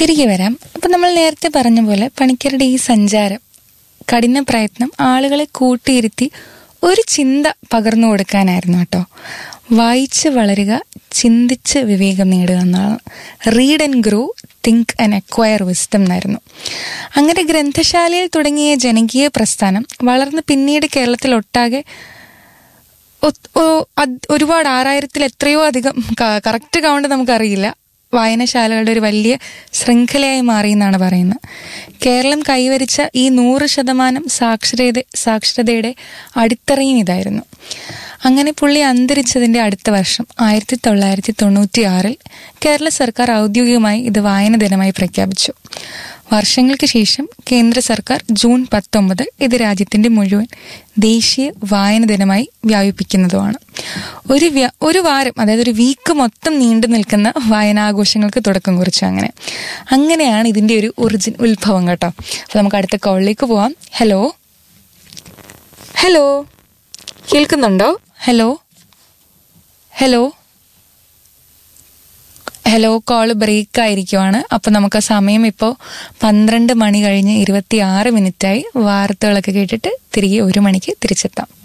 തിരികെ വരാം അപ്പം നമ്മൾ നേരത്തെ പറഞ്ഞ പോലെ പണിക്കരുടെ ഈ സഞ്ചാരം കഠിന പ്രയത്നം ആളുകളെ കൂട്ടിയിരുത്തി ഒരു ചിന്ത പകർന്നു കൊടുക്കാനായിരുന്നു കേട്ടോ വായിച്ച് വളരുക ചിന്തിച്ച് വിവേകം നേടുക എന്നാണ് read and grow think and acquire wisdom എന്നായിരുന്നു അങ്ങനെ ഗ്രന്ഥശാലയിൽ തുടങ്ങിയ ജനകീയ പ്രസ്ഥാനം വളർന്ന് പിന്നീട് കേരളത്തിലൊട്ടാകെ ഒ- ഒ- അത് ഒരുപാട് ആറായിരത്തിൽ എത്രയോ അധികം കറക്റ്റ് കൗണ്ട് നമുക്കറിയില്ല വായനശാലകളുടെ ഒരു വലിയ ശൃംഖലയായി മാറി എന്നാണ് പറയുന്നത് കേരളം കൈവരിച്ച ഈ നൂറ് ശതമാനം സാക്ഷരത സാക്ഷരതയുടെ അടിത്തറയും ഇതായിരുന്നു അങ്ങനെ പുള്ളി അന്തരിച്ചതിന്റെ അടുത്ത വർഷം ആയിരത്തി തൊള്ളായിരത്തി തൊണ്ണൂറ്റി ആറിൽ കേരള സർക്കാർ ഔദ്യോഗികമായി ഇത് വായന ദിനമായി പ്രഖ്യാപിച്ചു വർഷങ്ങൾക്ക് ശേഷം കേന്ദ്ര സർക്കാർ ജൂൺ പത്തൊമ്പത് ഇത് രാജ്യത്തിന്റെ മുഴുവൻ ദേശീയ വായന ദിനമായി വ്യാപിപ്പിക്കുന്നതുമാണ് ഒരു വ്യ- ഒരു വാരം അതായത് ഒരു വീക്ക് മൊത്തം നീണ്ടു നിൽക്കുന്ന വായനാഘോഷങ്ങൾക്ക് തുടക്കം കുറിച്ചു അങ്ങനെ അങ്ങനെയാണ് ഇതിന്റെ ഒരു ഒറിജിൻ ഉത്ഭവം കേട്ടോ അപ്പൊ നമുക്ക് അടുത്ത കോളിലേക്ക് പോവാം ഹലോ ഹലോ കേൾക്കുന്നുണ്ടോ hello hello hello call break ആയിരിക്കുവാണ് അപ്പൊ നമുക്ക് സമയം ഇപ്പോൾ പന്ത്രണ്ട് മണി കഴിഞ്ഞ് ഇരുപത്തി ആറ് മിനിറ്റായി വാർത്തകളൊക്കെ കേട്ടിട്ട് തിരികെ ഒരു മണിക്ക് തിരിച്ചെത്താം